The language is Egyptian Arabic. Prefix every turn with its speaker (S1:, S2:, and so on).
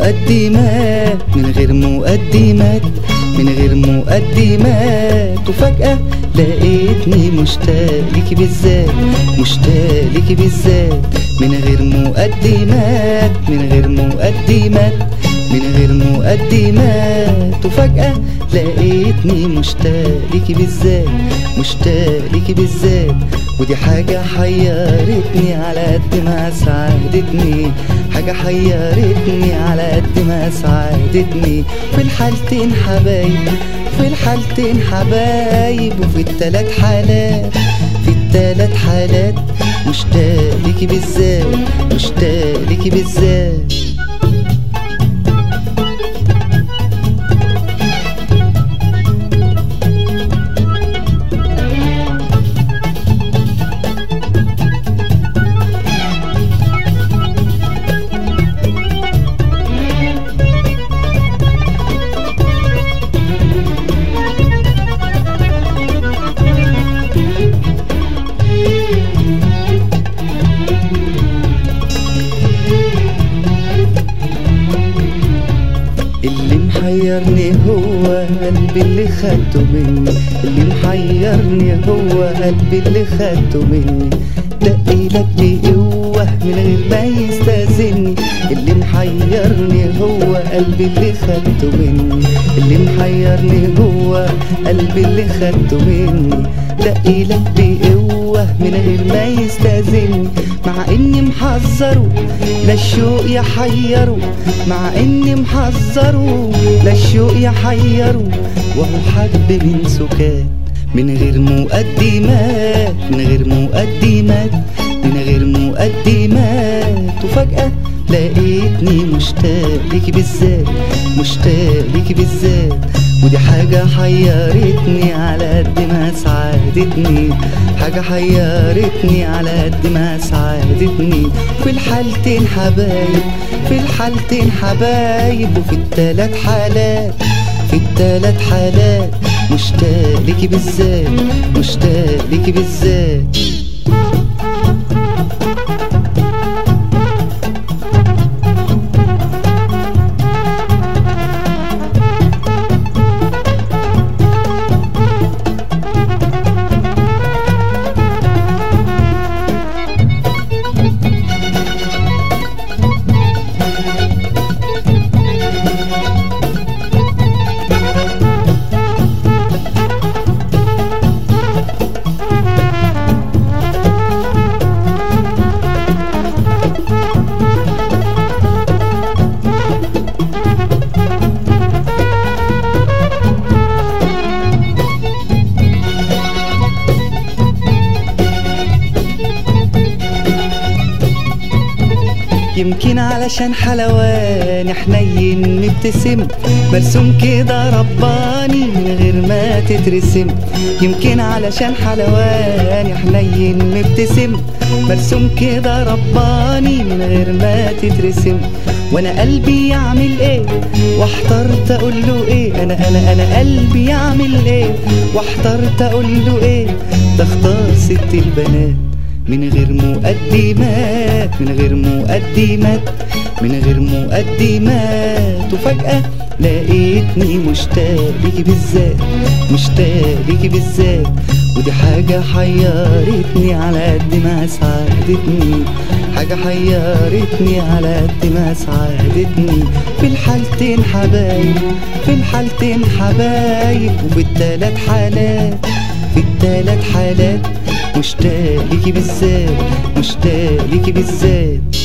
S1: مقدمات من غير مقدمات من غير مقدمات وفجأة لقيتني مشتاق ليكي بالذات مشتاق ليكي بالذات من غير مقدمات من غير مقدمات من غير مقدمات وفجأة لقيتني مشتاق ليكي بالذات مشتاق ليكي بالذات ودي حاجة حيرتني على قد ما ساعدتني حاجة حيرتني على قد ما ساعدتني في الحالتين حبايب في الحالتين حبايب وفي التلات حالات في التلات حالات مشتاق ليكي بالذات مشتاق ليكي بالذات اللي محيرني هو قلبي اللي خدته مني اللي محيرني هو قلبي اللي خدته مني دقيلك بقوة من غير ما يستأذني اللي محيرني هو قلبي اللي خدته مني اللي محيرني هو قلبي اللي خدته مني دقيلك بقوة من غير ما يستأذني مع اني محذره لا الشوق يحيره مع اني محذره لا الشوق يحيره وهو حب من سكات من غير مقدمات من غير مقدمات من غير مقدمات وفجأة لقيتني مشتاق ليكي بالذات مشتاق ليكي بالذات ودي حاجة حيرتني على قد ما سعادتني حاجة حيرتني على قد ما سعادتني في الحالتين حبايب في الحالتين حبايب وفي التلات حالات في التلات حالات مشتاق ليكي بالذات مشتاق ليكي بالذات يمكن علشان حلواني حنين مبتسم مرسوم كده رباني من غير ما تترسم يمكن علشان حلواني حنين مبتسم مرسوم كده رباني من غير ما تترسم وانا قلبي يعمل ايه واحترت اقول له ايه انا انا انا قلبي يعمل ايه واحترت اقول له ايه ده اختار ست البنات من غير مقدمات من غير مقدمات من غير مقدمات وفجأة لقيتني مشتاق ليكي بالذات مشتاق ليكي بالذات ودي حاجة حيرتني على قد ما سعادتني حاجة حيرتني على قد ما سعادتني في الحالتين حبايب في الحالتين حبايب وفي التلات حالات في التلات حالات مشتاق ليكي بالذات مشتاق ليكي بالذات